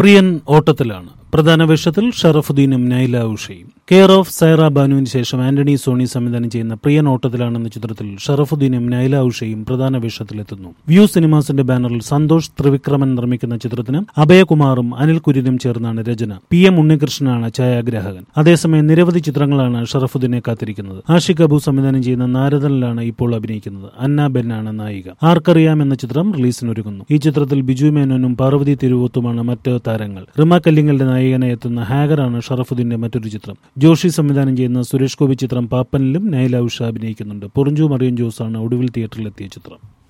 പ്രിയൻ ഓട്ടത്തിലാണ് പ്രധാന വേഷത്തിൽ ഷറഫുദ്ദീനും നൈല ഉഷയും കെയർ ഓഫ് സൈറ ബാനുവിന് ശേഷം ആന്റണി സോണി സംവിധാനം ചെയ്യുന്ന പ്രിയൻ ഓട്ടത്തിലാണെന്ന ചിത്രത്തിൽ ഷറഫുദ്ദീനും നൈല ഉഷയും പ്രധാന വേഷത്തിലെത്തുന്നു വ്യൂ സിനിമാസിന്റെ ബാനറിൽ സന്തോഷ് ത്രിവിക്രമൻ നിർമ്മിക്കുന്ന ചിത്രത്തിന് അഭയകുമാറും അനിൽ കുര്യനും ചേർന്നാണ് രചന പി എം ഉണ്ണികൃഷ്ണനാണ് ഛായാഗ്രാഹകൻ അതേസമയം നിരവധി ചിത്രങ്ങളാണ് ഷറഫുദ്ദീനെ കാത്തിരിക്കുന്നത് ആഷിഖ് അബു സംവിധാനം ചെയ്യുന്ന നാരദനിലാണ് ഇപ്പോൾ അഭിനയിക്കുന്നത് അന്ന ബെന്നാണ് നായിക ആർക്കറിയാം എന്ന ചിത്രം റിലീസിനൊരുങ്ങുന്നു ഈ ചിത്രത്തിൽ ബിജു മേനോനും പാർവതി തിരുവോത്തുമാണ് മറ്റ് താരങ്ങൾ റിമ കല്ലിങ്ങലിന്റെ നായികനെ എത്തുന്ന ഹാഗറാണ് ഷറഫുദ്ദീന്റെ മറ്റൊരു ചിത്രം ജോഷി സംവിധാനം ചെയ്യുന്ന സുരേഷ് ഗോപി ചിത്രം പാപ്പനിലും നൈല ഉഷ അഭിനയിക്കുന്നുണ്ട് പൊറിഞ്ചു മറിയൻ ജോസാണ് ഒടുവിൽ തിയേറ്ററിലെത്തിയ ചിത്രം